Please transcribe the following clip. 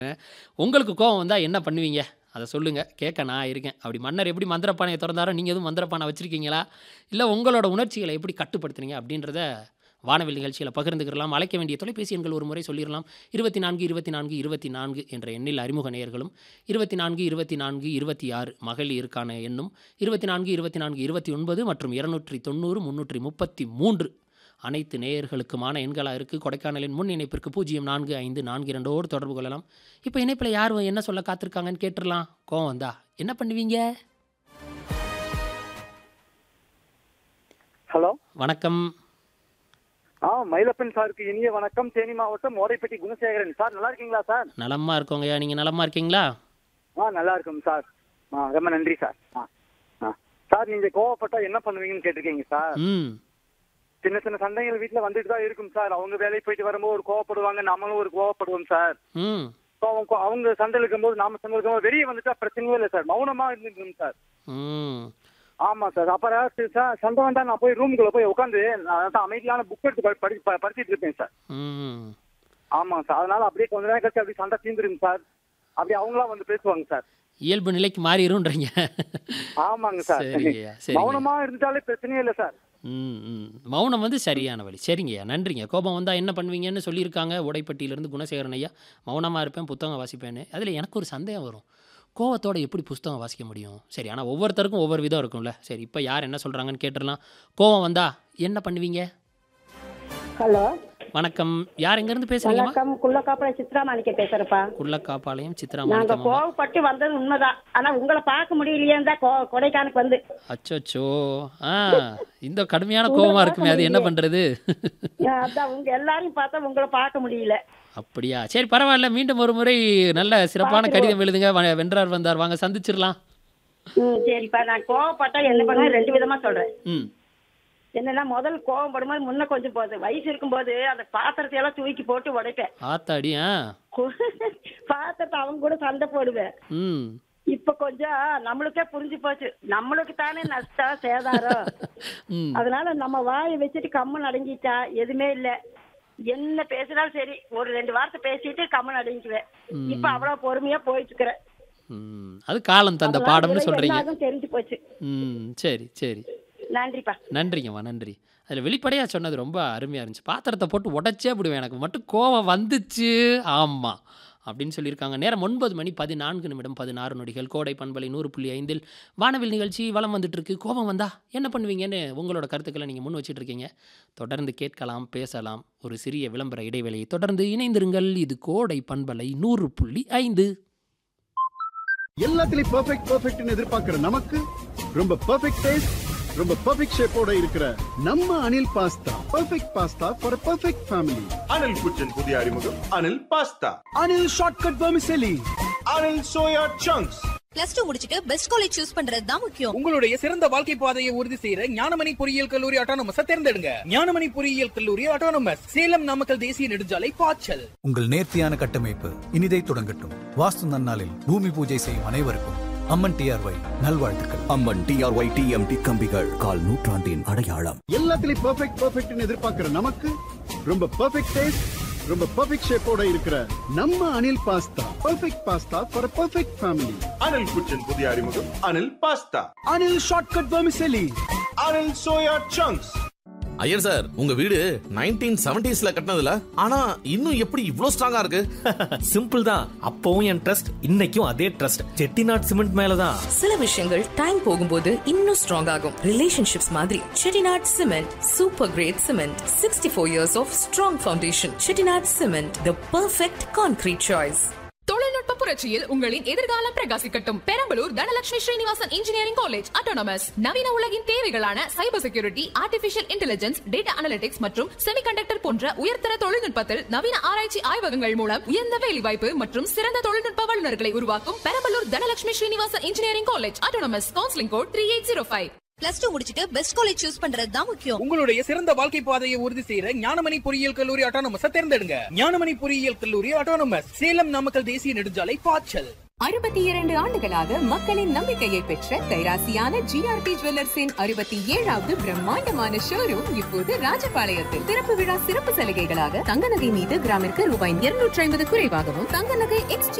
உங்களுக்கு கோவம் வந்தா என்ன பண்ணுவீங்க? அத சொல்லுங்க. கேட்க நான் இருக்கேன். அப்படி மன்னர் எப்படி மந்திரப்பானைய தொறந்தாரோ, நீங்க எதுவும் மந்திரப்பானை வச்சிருக்கீங்களா? இல்ல உங்களோட உணர்ச்சிகள எப்படி கட்டுப்படுத்துனீங்க? அப்படின்றத வானவில் நிகழ்ச்சியில பகிர்ந்துக்கிறலாம். அழைக்க வேண்டிய தொலைபேசி எண்கள் ஒரு முறை சொல்லிறலாம். 24 24 24 என்ற எண்ணில் அறிமுக நேயர்களும், 24 24 26 மகளிருக்கான எண்ணும், 24 24 29 மற்றும் 290 333 அனைத்து நேயர்களுக்குமான எண்களா இருக்கு. கொடைக்கானலின் முன் இணைப்பிற்கு 0454 ஓடு தொடர்பு கொள்ளலாம். இப்ப இணைப்பில யார் என்ன சொல்ல காத்திருக்காங்கன்னு கேட்டுறலாம். கோவம் வந்தா என்ன பண்ணுவீங்க? ஹலோ வணக்கம். ஆ மயிலப்பன் சாருக்கு இனிய வணக்கம் தேனி மாவட்டம் ஓடைப்பட்டி குணசேகரன் சார் நல்லா இருக்கீங்களா சார் நலமா இருக்கோங்கய்யா. நீங்க நலமா இருக்கீங்களா? ஆ நல்லா இருக்கும் சார் ஆ ரொம்ப நன்றி சார் ஆ ஆ சார் நீங்க கோவப்பட்டா என்ன பண்ணுவீங்கன்னு கேட்டிருக்கீங்க சார் ம். சின்ன சின்ன சண்டைகள் வீட்டில் வந்துட்டு தான் இருக்கும் சார் அவங்க வேலைக்கு போயிட்டு வரும்போது ஒரு கோவப்படுவாங்க நம்மளும் ஒரு கோவப்படுவோம் சார் ம். கோவம் கோ- அவங்க சண்டை இருக்கும்போது நாம சண்டை இருக்கும்போது வெளியே வந்துட்டா பிரச்சனையே இல்லை சார் மௌனமா இருந்துக்கணும் சார் ம். ஆமா சார் அப்புறம் சார் சண்டை வந்தா நான் போய் ரூமுக்குள்ள போய் உட்காந்து நான் தான் அமைதியான புக் எடுத்து படி- படி ப- படிச்சிட்டு இருப்பேன் சார் ம். ஆமாங்க சார் அதனால அப்படியே கொஞ்ச நேரம் கழிச்சு அப்படியே சண்டை தீந்துருங்க சார் அப்படியே அவங்களா வந்து பேசுவாங்க சார் இயல்பு நிலைக்கு மாறிரும்ன்றீங்க. ஆமாங்க சார் சரிங்கய்யா. சரிங்க. மௌனமா இருந்துட்டாலே பிரச்சனையே இல்லை சார் ம், ம். மௌனம் வந்து சரியான வழி. சரிங்கய்யா. நன்றிங்க. கோபம் வந்தா என்ன பண்ணுவீங்கன்னு சொல்லியிருக்காங்க. ஓடைப்பட்டியிலிருந்து குணசேகரன் ஐயா. மௌனமா இருப்பேன், புத்தகம் வாசிப்பேன்னு. அதில எனக்கு ஒரு சந்தேகம் வரும். கோவத்தோட எப்படி புஸ்தகம் வாசிக்க முடியும்? சரி ஆனா ஒவ்வொருத்தருக்கும் ஒவ்வொரு விதம் இருக்கும்ல. சரி இப்ப யார் என்ன சொல்றாங்கன்னு கேட்டுறலாம். கோவம் வந்தா என்ன பண்ணுவீங்க? ஹலோ வணக்கம். யார் எங்கேருந்து பேசுறீங்கம்மா? வணக்கம் குள்ளக்காப்பளை சித்ரா மாணிக்க பேசுறப்பா குள்ளக்காப்பாளையம் சித்ரா நாங்க மாணிக்கம்மா. கோவப்பட்டு வந்தது உண்மைதான் ஆனா உங்களை பார்க்க முடியலையேன்னு தான் கொ- கொடைக்கானலுக்கு வந்து அச்சச்சோ! ஆ இந்த கடுமையான கோவமா இருக்குமே அது என்ன பண்றது? அஹ் அதான் உங்க எல்லாரையும் பார்த்தா உங்களை பார்க்க முடியல அப்படியா? சரி பரவாயில்ல. மீண்டும் ஒரு முறை நல்ல சிறப்பான பார்த்துருவோம். கடிதம் எழுதுங்க. வ- வென்றார் வந்தார். வாங்க சந்திச்சிரலாம். ம் சரிப்பா நான் கோவப்பட்டா என்ன பண்ணுவேன் ரெண்டு விதமா சொல்றேன் ம். என்னன்னா முதல் கோவம் படும்போது முன்ன கொஞ்சம் போகுது வயசு இருக்கும்போது அந்த பாத்திரத்தை எல்லாம் தூக்கி போட்டு உடைப்பேன் ஆத்தாடி ஆ. கு- பாத்திரத்தை அவங்க கூட சண்டை போடுவேன் ம். இப்ப கொஞ்சம் நம்மளுக்கே புரிஞ்சு போச்சு நம்மளுக்கு தானே நஷ்டம் சேதாரம் ம். அதனால நம்ம வாயை வச்சுட்டு கம்மன் அடங்கிட்டா எதுவுமே இல்ல என்ன பேசினாலும் சரி ஒரு ரெண்டு வார்த்தை பேசிட்டு கம்மன் அடங்கிக்குவேன் இப்ப அவ்வளவு பொறுமையா போயிட்டு இருக்கிறேன் ம். அது காலம் தந்த அதனால பாடம்னு விளைவு சொல்றீங்க. என்ன ஆகும் தெரிஞ்சு போச்சு ம். சரி சரி. நன்றிப்பா நன்றிங்கம்மா நன்றி. அதில் வெளிப்படையா சொன்னது ரொம்ப அருமையா இருந்துச்சு. பாத்திரத்தை போட்டு உடைச்சே விடுவேன். எனக்கு மட்டும் கோவம் வந்துச்சு. ஆமா. அப்படின்னு சொல்லியிருக்காங்க. நேரம் 9 மணி 14 நிமிடம் 16 நொடிகள். கோடை பண்பலை 100.5 வானவில் நிகழ்ச்சி வலம் வந்துட்டு இருக்கு. கோபம் வந்தா என்ன பண்ணுவீங்கன்னு உங்களோட கருத்துக்களை நீங்க முன் வச்சிட்டு இருக்கீங்க. தொடர்ந்து கேட்கலாம், பேசலாம். ஒரு சிறிய விளம்பர இடைவேளையை தொடர்ந்து இணைந்திருங்கள். இது கோடை பண்பலை 100.5 எல்லாத்துலயும் பெர்ஃபெக்ட் பெர்ஃபெக்ட்னு எதிர்பார்க்கிற நமக்கு ரொம்ப பெர்ஃபெக்ட் டேஸ்ட் ரொம்ப பெர்ஃபெக்ட் ஷேப்போட இருக்கிற நம்ம Anil pasta perfect pasta for perfect family Anil kitchen புதிய அறிமுகம் Anil pasta Anil shortcut vermicelli Anil soya chunks plus two முடிச்சிட்டு பெஸ்ட் காலேஜ் சூஸ் பண்றது தான் முக்கியம் உங்களுடைய சிறந்த வாழ்க்கை பாதையை உறுதி செய்யற ஞானமணி பொறியியல் கல்லூரி ஆட்டோனமஸ் தேர்ந்தெடுங்க ஞானமணி பொறியியல் கல்லூரி ஆட்டோனமஸ் சேலம் நாமக்கல் தேசிய நெடுஞ்சாலை பாய்ச்சல் உங்கள் நேர்த்தியான கட்டமைப்பு இனிதை தொடங்கட்டும் வாஸ்து நன்னாளில் பூமி பூஜை செய்யும் அனைவருக்கும் அம்மன் டிஆர்ஒய் நல்வாழ்த்துக்கள் அம்மன் டிஆர்ஒய் டிஎம்டி கம்பிகள் கால் நூற்றாண்டின் அடையாளம் எல்லாத்துலயும் பெர்ஃபெக்ட் பெர்ஃபெக்ட்னு எதிர்பார்க்கிற நமக்கு ரொம்ப பெர்ஃபெக்ட் டேஸ்ட் ரொம்ப பெர்ஃபெக்ட் ஷேப்போட இருக்கிற நம்ம Anil pasta perfect pasta for perfect family Anil kitchen புதிய அறிமுகம் Anil pasta Anil shortcut vermicelli Anil soya chunks Iyer sir உங்க வீடு நைன்டீன் செவன்டிஸ்ல கட்டினதுல ஆனா இன்னும் எப்படி இவ்ளோ ஸ்ட்ராங்கா இருக்கு சிம்பிள் தான் அப்பவும் என் ட்ரஸ்ட் இன்னைக்கும் அதே ட்ரஸ்ட் செட்டிநாட் சிமெண்ட் மேலதான் சில விஷயங்கள் டைம் போகும்போது இன்னும் ஸ்ட்ராங் ஆகும் ரிலேஷன்ஷிப்ஸ் மாதிரி Chettinad cement super great cement sixty four years of strong foundation Chettinad cement the perfect concrete choice தொழில்நுட்ப புரட்சியில் உங்களின் எதிர்காலம் பிரகாசிக்கட்டும் Perambalur Dhanalakshmi Srinivasan engineering college autonomous நவீன உலகின் தேவைகளான cyber security artificial intelligence data analytics மற்றும் செமிகண்டக்டர் போன்ற உயர்தர தொழில்நுட்பத்தில் நவீன ஆராய்ச்சி ஆய்வகங்கள் மூலம் உயர்ந்த வேலைவாய்ப்பு மற்றும் சிறந்த தொழில்நுட்ப வல்லுநர்களை உருவாக்கும் Perambalur Dhanalakshmi Srinivasan engineering college autonomous counselling code three eight zero five plus two முடிச்சிட்டு பெஸ்ட் காலேஜ் சூஸ் பண்றது தான் முக்கியம் உங்களுடைய சிறந்த வாழ்க்கை பாதையை உறுதி செய்யற ஞானமணி பொறியியல் கல்லூரி ஆட்டோனமஸ் தேர்ந்தெடுங்க ஞானமணி பொறியியல் கல்லூரி ஆட்டோனமஸ் சேலம் நாமக்கல் தேசிய நெடுஞ்சாலை பாய்ச்சல் அறுபத்தி இரண்டு ஆண்டுகளாக மக்களின் நம்பிக்கையை பெற்ற கைராசியான ஜிஆர்பி ஜுவல்லர்ஸின் அறுபத்தி ஏழாவது பிரம்மாண்டமான ஷோரூம் இப்போது ராஜபாளையத்தில் திறப்பு விழா சிறப்பு சலுகைகளாக தங்க நகை மீது கிராமிற்கு ரூபாய் இருநூற்றி ஐம்பது குறைவாகவும் தங்க நகை எக்ஸ்சேஞ்ச்